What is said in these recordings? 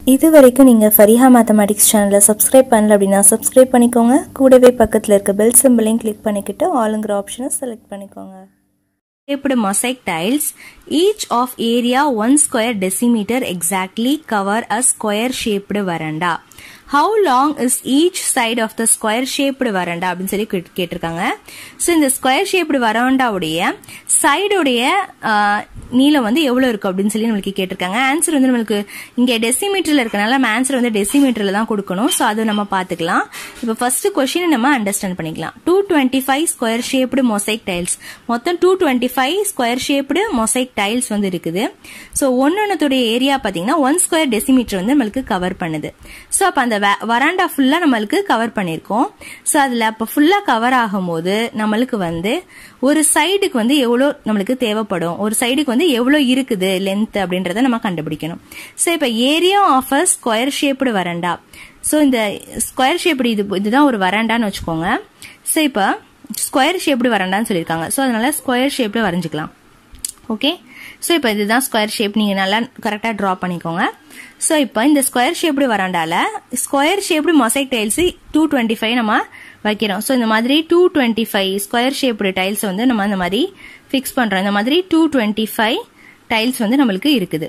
இது வரைக்கும் நீங்கள் ஃபரிஹா மேத்தமேட்டிக்ஸ் சேனலை சப்ஸ்கிரைப் பண்ணல அப்படின்னா சப்ஸ்கிரைப் பண்ணிக்கோங்க கூடவே பக்கத்தில் இருக்க பெல் சிம்பிளையும் கிளிக் பண்ணிக்கிட்டு ஆளுங்கிற ஆப்ஷனை செலக்ட் பண்ணிக்கோங்க shaped mosaic tiles each of area 1 square decimeter exactly cover a square shaped veranda how long is each side of the square shaped veranda அப்படின்னு சொல்லி கேட்டு- கேட்டிருக்காங்க ஸோ இந்த ஸ்கொயர் ஷேப்டு வராண்டாவுடைய சைடுடைய நீளம் வந்து எவ்வளோ இருக்கும் அப்படின்னு சொல்லி நம்மளுக்கு கேட்டிருக்காங்க ஆன்சர் வந்து நம்மளுக்கு இங்கே டெசிமீட்டரில் இருக்கனால நம்ம ஆன்சர் வந்து டெசிமீட்டரில் தான் கொடுக்கணும் ஸோ அதை நம்ம பார்த்துக்கலாம் இப்போ ஃபர்ஸ்ட் கொஸ்டின் நம்ம அண்டர்ஸ்டாண்ட் பண்ணிக்கலாம் two twenty five square shaped mosaic tiles மொத்தம் two twenty five square shaped mosaic tiles வந்து இருக்குது ஸோ ஒன்னொன்னுடைய ஏரியா பார்த்தீங்கன்னா ஒன் ஸ்கொயர் டெசிமீட்டர் வந்து நம்மளுக்கு கவர் பண்ணுது ஸோ அப்போ அந்த வராண்டா ஃபுல்லாக நம்மளுக்கு கவர் பண்ணியிருக்கோம் ஸோ அதில் அப்போ ஃபுல்லாக கவர் ஆகும்போது நம்மளுக்கு வந்து ஒரு சைடுக்கு வந்து எவ்வளோ நம்மளுக்கு தேவைப்படும் ஒரு சைடுக்கு வந்து எவ்வளோ இருக்குது லென்த் அப்படின்றத நம்ம கண்டுபிடிக்கணும் ஸோ இப்போ area of a square shaped veranda so இந்த ஸ்கொயர் ஷேப்டு இது இதுதான் ஒரு வரண்டான்னு வச்சுக்கோங்க ஸோ இப்போ ஸ்கொயர் ஷேப்டு வரண்டான்னு சொல்லியிருக்காங்க ஸோ அதனால ஸ்கொயர் ஷேப்ல வரைஞ்சிக்கலாம் ஓகே ஸோ இப்போ இதுதான் ஸ்கொயர் ஷேப் நீங்கள் நல்லா கரெக்டாக ட்ரா பண்ணிக்கோங்க ஸோ இப்போ இந்த ஸ்கொயர் ஷேப்டு வராண்டால square shaped mosaic tiles two twenty five நம்ம வைக்கிறோம் ஸோ இந்த மாதிரி two twenty five square shaped tiles வந்து நம்ம இந்த மாதிரி ஃபிக்ஸ் பண்ணுறோம் இந்த மாதிரி டூ டுவெண்ட்டி ஃபைவ் டைல்ஸ் வந்து நம்மளுக்கு இருக்குது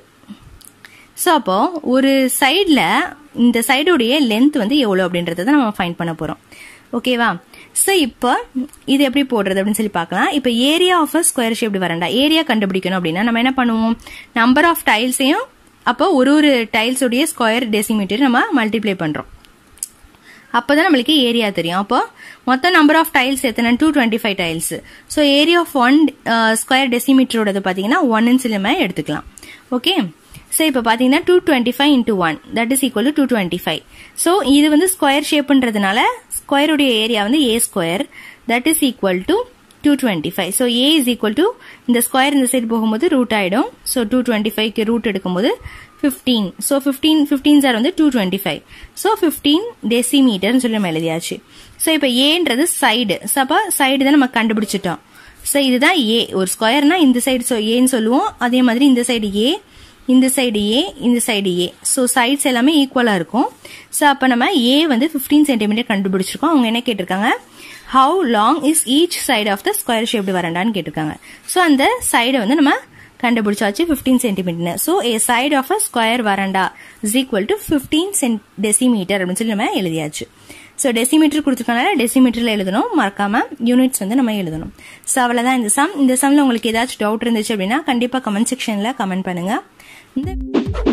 ஸோ அப்போ ஒரு சைடில் இந்த சைடுடைய லென்த் வந்து எவ்வளோ அப்படின்றத தான் நம்ம ஃபைண்ட் பண்ண போகிறோம் ஓகேவா ஸோ இப்போ இது எப்படி போடுறது அப்படின்னு சொல்லி பார்க்கலாம் இப்போ area of a square shaped veranda area கண்டுபிடிக்கணும் அப்படின்னா நம்ம என்ன பண்ணுவோம் நம்பர் ஆஃப் டைல்ஸையும் அப்போ ஒரு ஒரு டைல்ஸுடைய ஸ்கொயர் டெசிமீட்டர் நம்ம மல்டிப்ளை பண்ணுறோம் அப்போதான் நம்மளுக்கு ஏரியா தெரியும் அப்போ மொத்த நம்பர் ஆஃப் டைல்ஸ் எத்தனை two twenty five tiles so area of one square டெசிமீட்டரோடது பார்த்தீங்கன்னா ஒன்னு சொல்லி நம்ம எடுத்துக்கலாம் ஓகே ஸோ இப்போ பார்த்தீங்கன்னா two twenty five into one that is equal to two twenty five so இது வந்து ஸ்கொயர் ஷேப்புன்றதுனால ஸ்கொயருடைய ஏரியா வந்து A square that is equal to two twenty five so A is equal to இந்த square இந்த side போகும்போது root ஆயிடும் so two twenty ஃபைவ்க்கு ரூட் எடுக்கும்போது fifteen so fifteen fifteen sir வந்து two twenty five so fifteen டெசிமீட்டர்னு சொல்லி நம்ம எழுதியாச்சு ஸோ இப்போ ஏன்றது சைடு ஸோ அப்போ சைடு தான் நம்ம கண்டுபிடிச்சிட்டோம் ஸோ இதுதான் ஏ ஒரு ஸ்கொயர்னா இந்த சைடு ஸோ ஏன்னு சொல்லுவோம் அதே மாதிரி இந்த சைடு ஏ இந்த சைடு ஏ இந்த சைடு ஏ ஸோ சைட்ஸ் எல்லாமே ஈக்குவலாக இருக்கும் ஸோ அப்போ நம்ம ஏ வந்து ஃபிஃப்டீன் சென்டிமீட்டர் கண்டுபிடிச்சிருக்கோம் அவங்க என்ன கேட்டிருக்காங்க how long is each side of the square shaped வரண்டான்னு கேட்டிருக்காங்க ஸோ அந்த சைடை வந்து நம்ம கண்டுபிடிச்சாச்சு fifteen centimetre so A side of a square veranda is equal to fifteen cent decimetre அப்படின்னு சொல்லி நம்ம எழுதியாச்சு ஸோ டெசிமீட்டர் கொடுத்துருக்கனால டெசிமீட்டரில் எழுதணும் மறக்காம யூனிட்ஸ் வந்து நம்ம எழுதணும் ஸோ அவ்வளோதான் இந்த சம் இந்த சம்ல உங்களுக்கு ஏதாச்சும் டவுட் இருந்துச்சு அப்படின்னா கண்டிப்பாக கமெண்ட் செக்ஷனில் கமெண்ட் பண்ணுங்க இந்த